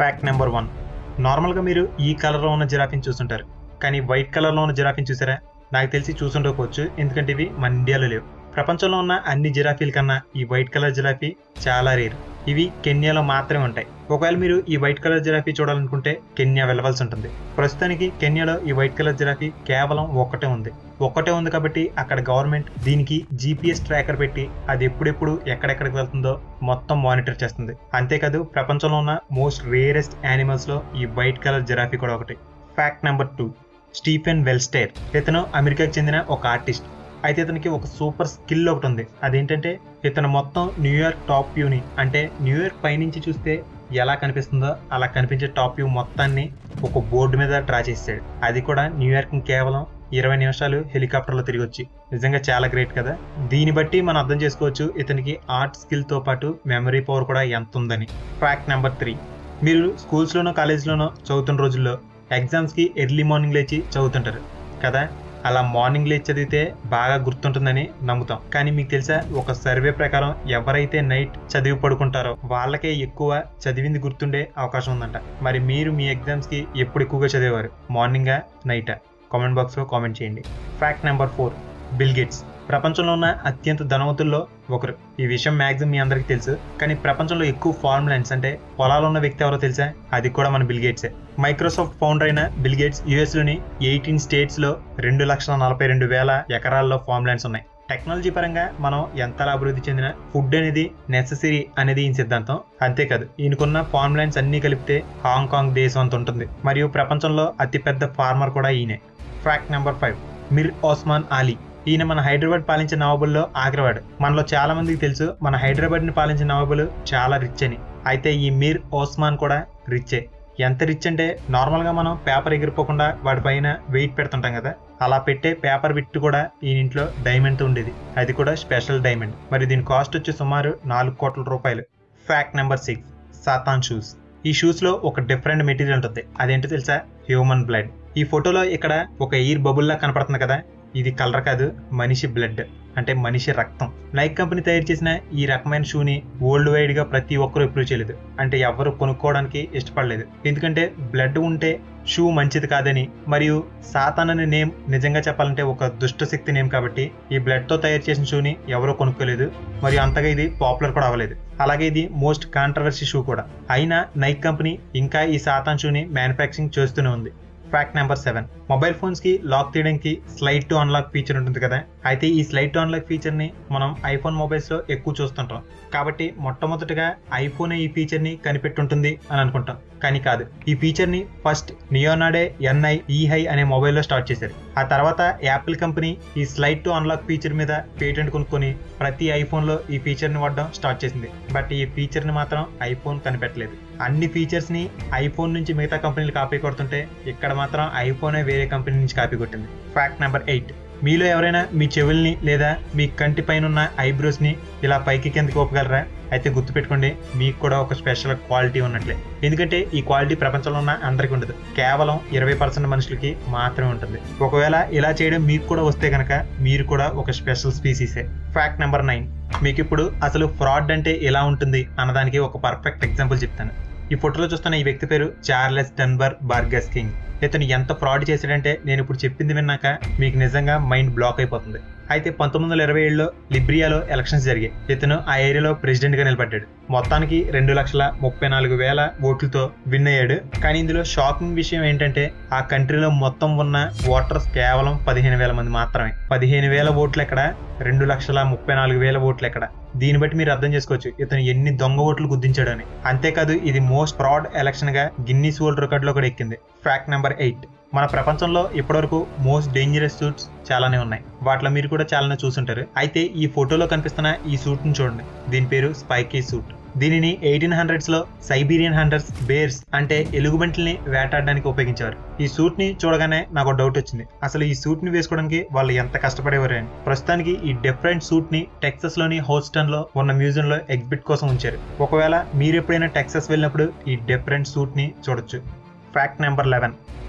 fact number one నార్మల్గా మీరు ఈ కలర్లో ఉన్న జిరాఫీని చూస్తుంటారు కానీ వైట్ కలర్లో ఉన్న జిరాఫీని చూసారా నాకు తెలిసి చూసుండకపోవచ్చు ఎందుకంటే ఇవి మన ఇండియాలో లేవు ప్రపంచంలో ఉన్న అన్ని జిరాఫీల కన్నా ఈ వైట్ కలర్ జిరాఫీ చాలా రేర్ ఇవి కెన్యాలో మాత్రమే ఉంటాయి ఒకవేళ మీరు ఈ వైట్ కలర్ జిరాఫీ చూడాలనుకుంటే కెన్యా వెళ్ళవలసి ఉంటుంది ప్రస్తుతానికి కెన్యాలో ఈ వైట్ కలర్ జిరాఫీ కేవలం ఒక్కటే ఉంది ఒక్కటే ఉంది కాబట్టి అక్కడ గవర్నమెంట్ దీనికి జీపీఎస్ ట్రాకర్ పెట్టి అది ఎప్పుడెప్పుడు ఎక్కడెక్కడికి వెళ్తుందో మొత్తం మానిటర్ చేస్తుంది అంతేకాదు ప్రపంచంలో ఉన్న మోస్ట్ రేరెస్ట్ యానిమల్స్ లో ఈ వైట్ కలర్ జిరాఫీ కూడా ఒకటి ఫ్యాక్ట్ నెంబర్ టూ స్టీఫెన్ వెల్స్టేర్ ఇతను అమెరికాకి చెందిన ఒక ఆర్టిస్ట్ అయితే ఇతనికి ఒక సూపర్ స్కిల్ ఒకటి ఉంది అదేంటంటే ఇతను మొత్తం న్యూయార్క్ టాప్ వ్యూని అంటే న్యూయార్క్ పైనుంచి చూస్తే ఎలా కనిపిస్తుందో అలా కనిపించే టాప్ వ్యూ మొత్తాన్ని ఒక బోర్డు మీద డ్రా చేసాడు అది కూడా న్యూయార్క్ కేవలం ఇరవై నిమిషాలు హెలికాప్టర్లో తిరిగి వచ్చి నిజంగా చాలా గ్రేట్ కదా దీన్ని బట్టి మనం అర్థం చేసుకోవచ్చు ఇతనికి ఆర్ట్ స్కిల్తో పాటు మెమరీ పవర్ కూడా ఎంత ఉందని ఫ్యాక్ట్ నెంబర్ త్రీ మీరు స్కూల్స్లోనో కాలేజ్లోనో చదువుతున్న రోజుల్లో ఎగ్జామ్స్కి ఎర్లీ మార్నింగ్ లేచి చదువుతుంటారు కదా అలా మార్నింగ్ లేచి చదివితే బాగా గుర్తుంటుందని నమ్ముతాం కానీ మీకు తెలుసా ఒక సర్వే ప్రకారం ఎవరైతే నైట్ చదివి పడుకుంటారో వాళ్ళకే ఎక్కువ చదివింది గుర్తుండే అవకాశం ఉందంట మరి మీరు మీ ఎగ్జామ్స్కి ఎప్పుడు ఎక్కువగా చదివేవారు మార్నింగా నైటా కామెంట్ బాక్స్లో కామెంట్ చేయండి fact number four Bill Gates ప్రపంచంలో ఉన్న అత్యంత ధనవంతుల్లో ఒకరు ఈ విషయం మ్యాక్సిమం మీ అందరికీ తెలుసు కానీ ప్రపంచంలో ఎక్కువ ఫార్మ్ ల్యాండ్స్ అంటే పొలాలు ఉన్న వ్యక్తి ఎవరో తెలుసా అది కూడా మన బిల్ గేట్సే మైక్రోసాఫ్ట్ ఫౌండర్ అయిన బిల్ గేట్స్ యుఎస్లోని ఎయిటీన్ స్టేట్స్లో రెండు లక్షల నలభై రెండు వేల ఎకరాల్లో ఫార్మ్ ల్యాండ్స్ ఉన్నాయి టెక్నాలజీ పరంగా మనం ఎంతలా అభివృద్ధి చెందిన ఫుడ్ అనేది నెససరీ అనేది ఈయన సిద్ధాంతం అంతేకాదు ఈయనకున్న ఫార్మ్ ల్యాండ్స్ అన్ని కలిపితే హాంకాంగ్ దేశం అంత ఉంటుంది మరియు ప్రపంచంలో అతిపెద్ద ఫార్మర్ కూడా ఈయనే fact number five Mir Osman Ali ఈయన మన హైదరాబాద్ పాలించిన నవాబుల్లో ఆగ్రవాడు మనలో చాలా మందికి తెలుసు మన హైదరాబాద్ ని పాలించిన నవాబులు చాలా రిచ్ అని అయితే ఈ మీర్ ఓస్మాన్ కూడా రిచ్చే ఎంత రిచ్ అంటే నార్మల్ గా మనం పేపర్ ఎగిరిపోకుండా వాటి పైన వెయిట్ పెడుతుంటాం కదా అలా పెట్టే పేపర్ బిట్ కూడా ఈ ఇంట్లో డైమండ్ ఉండేది అది కూడా స్పెషల్ డైమండ్ మరి దీని కాస్ట్ వచ్చి సుమారు నాలుగు కోట్ల రూపాయలు fact number six Satan shoes ఈ షూస్ లో ఒక డిఫరెంట్ మెటీరియల్ ఉంటుంది అదేంటో తెలుసా హ్యూమన్ బ్లడ్ ఈ ఫోటోలో ఇక్కడ ఒక ఎయిర్ బబుల్లా కనపడుతుంది కదా ఇది కలర్ కాదు మనిషి బ్లడ్ అంటే మనిషి రక్తం నైక్ కంపెనీ తయారు చేసిన ఈ రకమైన షూని వరల్డ్ వైడ్ గా ప్రతి ఒక్కరు అప్రూవ్ చేయలేదు అంటే ఎవరు కొనుక్కోవడానికి ఇష్టపడలేదు ఎందుకంటే బ్లడ్ ఉంటే షూ మంచిది కాదని మరియు సాతాన్ అనే నేమ్ నిజంగా చెప్పాలంటే ఒక దుష్ట శక్తి నేమ్ కాబట్టి ఈ బ్లడ్ తో తయారు చేసిన షూని ఎవరు కొనుక్కోలేదు మరియు అంతగా ఇది పాపులర్ కూడా అవ్వలేదు అలాగే ఇది మోస్ట్ కాంట్రవర్సీ షూ కూడా అయినా నైక్ కంపెనీ ఇంకా ఈ సాతాన్ షూని మ్యానుఫ్యాక్చరింగ్ చేస్తూనే ఉంది fact number seven mobile phones కి లాక్ తీయడానికి స్లైడ్ టు అన్లాక్ ఫీచర్ ఉంటుంది కదా అయితే ఈ స్లైడ్ టు అన్లాక్ ఫీచర్ ని మనం ఐఫోన్ మొబైల్స్ లో ఎక్కువ చూస్తుంటాం కాబట్టి మొట్టమొదటిగా ఐఫోన్ ఈ ఫీచర్ ని కనిపెట్టుంటుంది అని అనుకుంటాం కానీ కాదు ఈ ఫీచర్ ని ఫస్ట్ నియోనాడే ఎన్ఐ ఈహై అనే మొబైల్లో స్టార్ట్ చేశారు ఆ తర్వాత యాపిల్ కంపెనీ ఈ స్లైడ్ టు అన్లాక్ ఫీచర్ మీద పేటెంట్ కొనుక్కొని ప్రతి ఐఫోన్ లో ఈ ఫీచర్ ని వాడడం స్టార్ట్ చేసింది బట్ ఈ ఫీచర్ ని మాత్రం ఐఫోన్ కనిపెట్టలేదు అన్ని ఫీచర్స్ ని ఐఫోన్ నుంచి మిగతా కంపెనీలు కాపీ కొడుతుంటే ఇక్కడ మాత్రం ఐఫోనే వేరే కంపెనీ నుంచి కాపీ కొట్టింది ఫ్యాక్ట్ నెంబర్ ఎయిట్ మీలో ఎవరైనా మీ చెవుల్ని లేదా మీ కంటి పైన ఉన్న ఐబ్రోస్ ని ఇలా పైకి కిందకి ఒప్పగలరా అయితే గుర్తుపెట్టుకోండి మీకు కూడా ఒక స్పెషల్ క్వాలిటీ ఉన్నట్లే ఎందుకంటే ఈ క్వాలిటీ ప్రపంచంలో ఉన్న అందరికీ ఉండదు కేవలం ఇరవై పర్సెంట్ మనుషులకి మాత్రమే ఉంటుంది ఒకవేళ ఇలా చేయడం మీకు కూడా వస్తే కనుక మీరు కూడా ఒక స్పెషల్ స్పీసీసే ఫ్యాక్ట్ నెంబర్ నైన్ మీకు ఇప్పుడు అసలు ఫ్రాడ్ అంటే ఎలా ఉంటుంది అన్నదానికి ఒక పర్ఫెక్ట్ ఎగ్జాంపుల్ చెప్తాను ఈ ఫోటోలో చూస్తున్న ఈ వ్యక్తి పేరు చార్లెస్ డన్బర్ బార్గస్ కింగ్ ఇతను ఎంత ఫ్రాడ్ చేశాడంటే నేను ఇప్పుడు చెప్పింది విన్నాక మీకు నిజంగా మైండ్ బ్లాక్ అయిపోతుంది అయితే పంతొమ్మిది వందల ఇరవై ఏడులో లిబ్రియాలో ఎలక్షన్స్ జరిగాయి ఇతను ఆ ఏరియాలో ప్రెసిడెంట్ గా నిలబడ్డాడు మొత్తానికి రెండు లక్షల ముప్పై నాలుగు వేల ఓట్లతో విన్ అయ్యాడు కానీ ఇందులో షాకింగ్ విషయం ఏంటంటే ఆ కంట్రీలో మొత్తం ఉన్న ఓటర్స్ కేవలం పదిహేను వేల మంది మాత్రమే పదిహేను వేల ఓట్లు ఎక్కడ రెండు లక్షల ముప్పై నాలుగు వేల ఓట్లు ఎక్కడ దీన్ని బట్టి మీరు అర్థం చేసుకోవచ్చు ఇతను ఎన్ని దొంగ ఓట్లు గుర్తించాడు అని అంతేకాదు ఇది మోస్ట్ ఫ్రాడ్ ఎలక్షన్ గా గిన్నీస్ వరల్డ్ రికార్డ్ లో కూడా ఎక్కింది ఫ్యాక్ట్ నెంబర్ ఎయిట్ మన ప్రపంచంలో ఇప్పటివరకు మోస్ట్ డేంజరస్ సూట్స్ చాలానే ఉన్నాయి వాటిలో మీరు కూడా చాలానే చూసుంటారు అయితే ఈ ఫోటోలో కనిపిస్తున్న ఈ సూట్ ని చూడండి దీని పేరు స్పైకీ సూట్ దీనిని ఎయిటీన్ హండ్రెడ్స్ లో సైబీరియన్ హంటర్స్ బేర్స్ అంటే ఎలుగుబంటిని వేటాడడానికి ఉపయోగించేవారు ఈ సూట్ ని చూడగానే నాకు డౌట్ వచ్చింది అసలు ఈ సూట్ ని వేసుకోవడానికి వాళ్ళు ఎంత కష్టపడేవారు అని ప్రస్తుతానికి ఈ డిఫరెంట్ సూట్ ని టెక్సస్ లోని హోస్టన్ లో ఉన్న మ్యూజియం లో ఎగ్జిబిట్ కోసం ఉంచారు ఒకవేళ మీరు ఎప్పుడైనా టెక్సస్ వెళ్ళినప్పుడు ఈ డిఫరెంట్ సూట్ ని చూడొచ్చు ఫ్యాక్ట్ నెంబర్ లెవెన్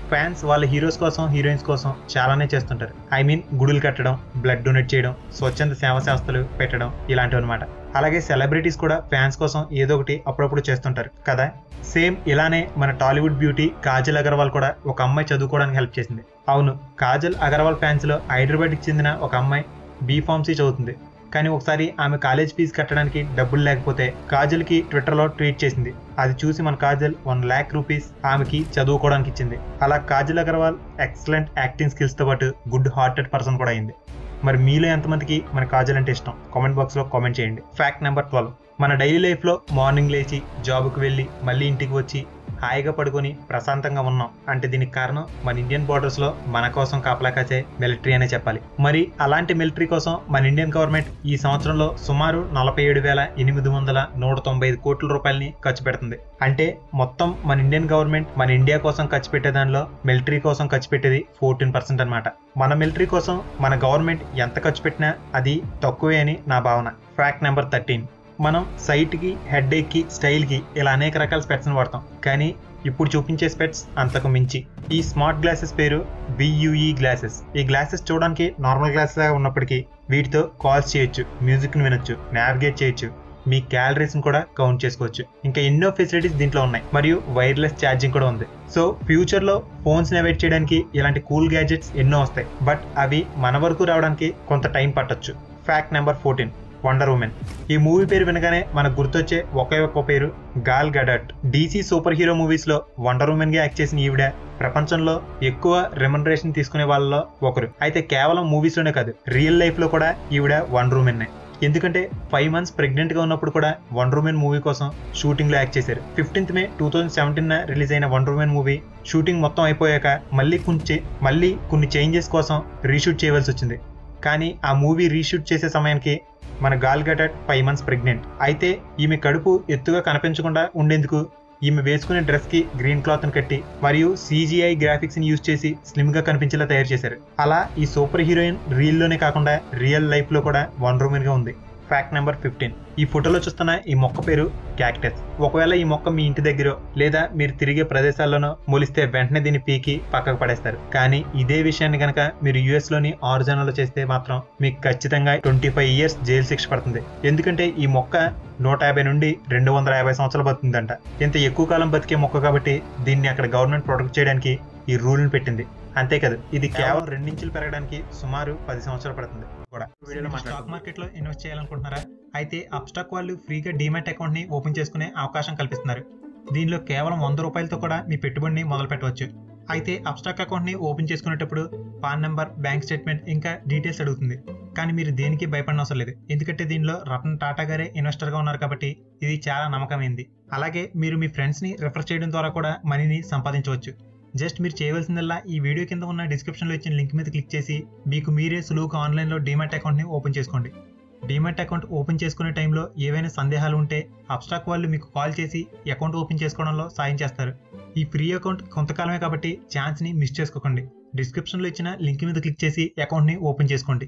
ఫ్యాన్స్ వాళ్ళ హీరోస్ కోసం హీరోయిన్స్ కోసం చాలానే చేస్తుంటారు ఐ మీన్ గుడులు కట్టడం బ్లడ్ డొనేట్ చేయడం స్వచ్ఛంద సేవా సంస్థలు పెట్టడం ఇలాంటివి అనమాట అలాగే సెలబ్రిటీస్ కూడా ఫ్యాన్స్ కోసం ఏదో ఒకటి అప్పుడప్పుడు చేస్తుంటారు కదా సేమ్ ఇలానే మన టాలీవుడ్ బ్యూటీ కాజల్ అగర్వాల్ కూడా ఒక అమ్మాయి చదువుకోవడానికి హెల్ప్ చేసింది అవును కాజల్ అగర్వాల్ ఫ్యాన్స్ లో హైదరాబాద్కి చెందిన ఒక అమ్మాయి బీ ఫార్మసీ చదువుతుంది కానీ ఒకసారి ఆమె కాలేజ్ ఫీజు కట్టడానికి డబ్బులు లేకపోతే కాజల్కి ట్విట్టర్లో ట్వీట్ చేసింది అది చూసి మన కాజల్ వన్ ల్యాక్ రూపీస్ ఆమెకి చదువుకోవడానికి ఇచ్చింది అలా కాజల్ అగర్వాల్ ఎక్సలెంట్ యాక్టింగ్ స్కిల్స్తో పాటు గుడ్ హార్టెడ్ పర్సన్ కూడా అయింది మరి మీలో ఎంతమందికి మన కాజల్ అంటే ఇష్టం కామెంట్ బాక్స్లో కామెంట్ చేయండి ఫ్యాక్ట్ నెంబర్ ట్వెల్వ్ మన డైలీ లైఫ్లో మార్నింగ్ లేచి జాబ్కి వెళ్ళి మళ్ళీ ఇంటికి వచ్చి హాయిగా పడుకొని ప్రశాంతంగా ఉన్నాం అంటే దీనికి కారణం మన ఇండియన్ బోర్డర్స్ లో మన కోసం కాపలా కాచే మిలిటరీ అనే చెప్పాలి మరి అలాంటి మిలిటరీ కోసం మన ఇండియన్ గవర్నమెంట్ ఈ సంవత్సరంలో సుమారు నలభై ఏడు వేల ఎనిమిది వందల నూట తొంభై ఐదు కోట్ల రూపాయలని ఖర్చు పెడుతుంది అంటే మొత్తం మన ఇండియన్ గవర్నమెంట్ మన ఇండియా కోసం ఖర్చు పెట్టే దానిలో మిలిటరీ కోసం ఖర్చు పెట్టేది ఫోర్టీన్ పర్సెంట్ అనమాట మన మిలిటరీ కోసం మన గవర్నమెంట్ ఎంత ఖర్చు పెట్టినా అది తక్కువే అని నా భావన ఫ్యాక్ట్ నెంబర్ థర్టీన్ మనం సైట్కి హెడ్ఏక్కి స్టైల్కి ఇలా అనేక రకాల స్పెట్స్ని వాడతాం కానీ ఇప్పుడు చూపించే స్పెట్స్ అంతకు మించి ఈ స్మార్ట్ గ్లాసెస్ పేరు బియుఈ గ్లాసెస్ ఈ గ్లాసెస్ చూడడానికి నార్మల్ గ్లాసెస్ లాగా ఉన్నప్పటికీ వీటితో కాల్స్ చేయొచ్చు మ్యూజిక్ని వినొచ్చు నావిగేట్ చేయొచ్చు మీ క్యాలరీస్ని కూడా కౌంట్ చేసుకోవచ్చు ఇంకా ఎన్నో ఫెసిలిటీస్ దీంట్లో ఉన్నాయి మరియు వైర్లెస్ ఛార్జింగ్ కూడా ఉంది సో ఫ్యూచర్లో ఫోన్స్ నెవైట్ చేయడానికి ఇలాంటి కూల్ గ్యాజెట్స్ ఎన్నో వస్తాయి బట్ అవి మన వరకు రావడానికి కొంత టైం పట్టొచ్చు fact number fourteen wonder woman ఈ మూవీ పేరు వినగానే మనకు గుర్తొచ్చే ఒకే ఒక్క పేరు Gal Gadot DC super hero movies లో వండర్ ఉమెన్ గా యాక్ట్ చేసిన ఈవిడ ప్రపంచంలో ఎక్కువ రెమ్యునరేషన్ తీసుకునే వాళ్ళలో ఒకరు అయితే కేవలం మూవీస్ లోనే కాదు రియల్ లైఫ్ లో కూడా ఈవిడ వండర్ ఉమెన్ ఎందుకంటే ఫైవ్ మంత్స్ ప్రెగ్నెంట్ గా ఉన్నప్పుడు కూడా వండర్ ఉమెన్ మూవీ కోసం షూటింగ్ లో యాక్ట్ చేశారు fifteenth May two thousand seventeen release అయిన వండర్ ఉమెన్ మూవీ షూటింగ్ మొత్తం అయిపోయాక మళ్ళీ కొంచెం మళ్ళీ కొన్ని చేంజెస్ కోసం రీషూట్ చేయవలసి వచ్చింది కానీ ఆ మూవీ రీషూట్ చేసే సమయానికి మన Gal Gadot five months pregnant అయితే ఈమె కడుపు ఎత్తుగా కనిపించకుండా ఉండేందుకు ఈమె వేసుకునే డ్రెస్ కి గ్రీన్ క్లాత్ ని కట్టి మరియు సీజీఐ గ్రాఫిక్స్ ని యూజ్ చేసి స్లిమ్ గా కనిపించేలా తయారు చేశారు అలా ఈ సూపర్ హీరోయిన్ రియల్ లోనే కాకుండా రియల్ లైఫ్ లో కూడా వన్ రూమెన్ గా ఉంది ఫ్యాక్ట్ నెంబర్ ఫిఫ్టీన్ ఈ ఫోటోలో చూస్తున్న ఈ మొక్క పేరు క్యాక్టస్ ఒకవేళ ఈ మొక్క మీ ఇంటి దగ్గర లేదా మీరు తిరిగే ప్రదేశాల్లోనో మొలిస్తే వెంటనే దీన్ని పీకి పక్కకు పడేస్తారు కానీ ఇదే విషయాన్ని కనుక మీరు యుఎస్ లోని ఆరిజినల్ చేస్తే మాత్రం మీకు ఖచ్చితంగా ట్వంటీ ఫైవ్ ఇయర్స్ జైలు శిక్ష పడుతుంది ఎందుకంటే ఈ మొక్క నూట యాభై నుండి రెండు వందల యాభై సంవత్సరాలు బతుకుతుందంట ఇంత ఎక్కువ కాలం బతికే మొక్క కాబట్టి దీన్ని అక్కడ గవర్నమెంట్ ప్రొటెక్ట్ చేయడానికి ఈ రూల్ని పెట్టింది అంతేకాదు ఇది కేవలం రెండించులు పెరగడానికి సుమారు పది సంవత్సరాలు పడుతుంది కూడా స్టాక్ మార్కెట్ లో ఇన్వెస్ట్ చేయాలనుకుంటున్నారా అయితే అప్స్టాక్ వాళ్ళు ఫ్రీగా డిమాట్ అకౌంట్ ని ఓపెన్ చేసుకునే అవకాశం కల్పిస్తున్నారు దీనిలో కేవలం వంద రూపాయలతో కూడా మీ పెట్టుబడిని మొదలు పెట్టవచ్చు అయితే అప్స్టాక్ అకౌంట్ ని ఓపెన్ చేసుకునేటప్పుడు పాన్ నెంబర్ బ్యాంక్ స్టేట్మెంట్ ఇంకా డీటెయిల్స్ అడుగుతుంది కానీ మీరు దేనికి భయపడిన అవసరం లేదు ఎందుకంటే దీనిలో రతన్ టాటా గారే ఇన్వెస్టర్ గా ఉన్నారు కాబట్టి ఇది చాలా నమ్మకమైంది అలాగే మీరు మీ ఫ్రెండ్స్ ని రెఫర్ చేయడం ద్వారా కూడా మనీని సంపాదించవచ్చు జస్ట్ మీరు చేయవలసిందల్లా ఈ వీడియో కింద ఉన్న డిస్క్రిప్షన్లో ఇచ్చిన లింక్ మీద క్లిక్ చేసి మీకు మీరే సులువుగా ఆన్లైన్లో డీమాట్ అకౌంట్ని ఓపెన్ చేసుకోండి డీమాట్ అకౌంట్ ఓపెన్ చేసుకునే టైంలో ఏవైనా సందేహాలు ఉంటే అబ్స్ట్రాక్ వాళ్ళు మీకు కాల్ చేసి అకౌంట్ ఓపెన్ చేసుకోవడంలో సాయం చేస్తారు ఈ ఫ్రీ అకౌంట్ కొంతకాలమే కాబట్టి ఛాన్స్ని మిస్ చేసుకోకండి డిస్క్రిప్షన్లో ఇచ్చిన లింక్ మీద క్లిక్ చేసి అకౌంట్ని ఓపెన్ చేసుకోండి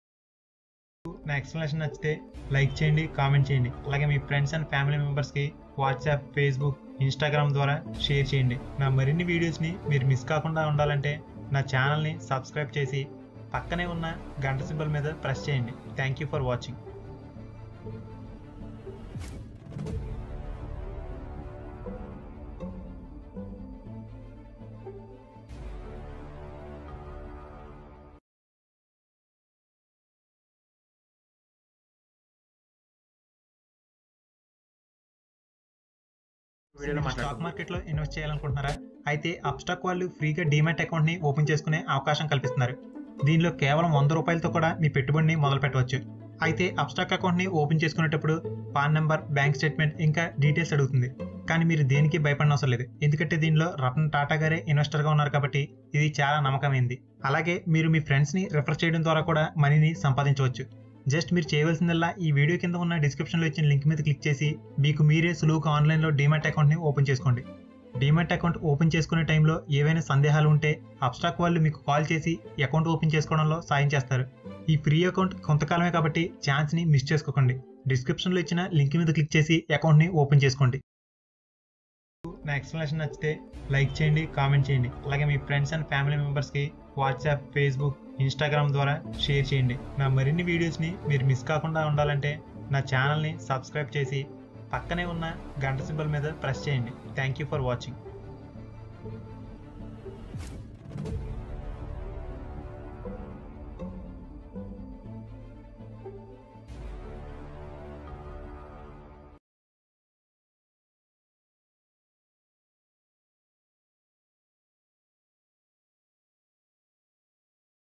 నా ఎక్స్ప్లెనేషన్ నచ్చితే లైక్ చేయండి కామెంట్ చేయండి అలాగే మీ ఫ్రెండ్స్ అండ్ ఫ్యామిలీ మెంబర్స్కి వాట్సాప్ ఫేస్బుక్ ఇన్స్టాగ్రామ్ ద్వారా షేర్ చేయండి నా మరిన్ని వీడియోస్ని మీరు మిస్ కాకుండా ఉండాలంటే నా ఛానల్ని సబ్స్క్రైబ్ చేసి పక్కనే ఉన్న గంట సింబల్ మీద ప్రెస్ చేయండి thank you for watching stock market లో ఇన్వెస్ట్ చేయాలనుకుంటున్నారా అయితే అప్స్టాక్ వాళ్ళు ఫ్రీగా డిమాట్ అకౌంట్ ని ఓపెన్ చేసుకునే అవకాశం కల్పిస్తున్నారు దీనిలో కేవలం వంద రూపాయలతో కూడా మీ పెట్టుబడిని మొదలు పెట్టవచ్చు అయితే అప్స్టాక్ అకౌంట్ ని ఓపెన్ చేసుకునేటప్పుడు పాన్ నెంబర్ బ్యాంక్ స్టేట్మెంట్ ఇంకా డీటెయిల్స్ అడుగుతుంది కానీ మీరు దేనికి భయపడిన అవసరం లేదు ఎందుకంటే దీనిలో రతన్ టాటా గారే ఇన్వెస్టర్ గా ఉన్నారు కాబట్టి ఇది చాలా నమ్మకమైంది అలాగే మీరు మీ ఫ్రెండ్స్ ని రెఫర్ చేయడం ద్వారా కూడా మనీని సంపాదించవచ్చు జస్ట్ మీరు చేయవలసిందల్లా ఈ వీడియో కింద ఉన్న డిస్క్రిప్షన్లో ఇచ్చిన లింక్ మీద క్లిక్ చేసి మీకు మీరే సులువుగా ఆన్లైన్లో డీమాట్ అకౌంట్ని ఓపెన్ చేసుకోండి డీమాట్ అకౌంట్ ఓపెన్ చేసుకునే టైంలో ఏవైనా సందేహాలు ఉంటే అబ్స్ట్రాక్ వాళ్ళు మీకు కాల్ చేసి అకౌంట్ ఓపెన్ చేసుకోవడంలో సాయం చేస్తారు ఈ ఫ్రీ అకౌంట్ కొంతకాలమే కాబట్టి ఛాన్స్ని మిస్ చేసుకోకండి డిస్క్రిప్షన్లో ఇచ్చిన లింక్ మీద క్లిక్ చేసి అకౌంట్ని ఓపెన్ చేసుకోండి నా ఎక్స్ప్లెనేషన్ నచ్చితే లైక్ చేయండి కామెంట్ చేయండి అలాగే మీ ఫ్రెండ్స్ అండ్ ఫ్యామిలీ మెంబర్స్కి వాట్సాప్ ఫేస్బుక్ ఇన్స్టాగ్రామ్ ద్వారా షేర్ చేయండి నా మరిన్ని వీడియోస్ని మీరు మిస్ కాకుండా ఉండాలంటే నా ఛానల్ని సబ్స్క్రైబ్ చేసి పక్కనే ఉన్న గంట సింబల్ మీద ప్రెస్ చేయండి థ్యాంక్ యూ ఫర్ వాచింగ్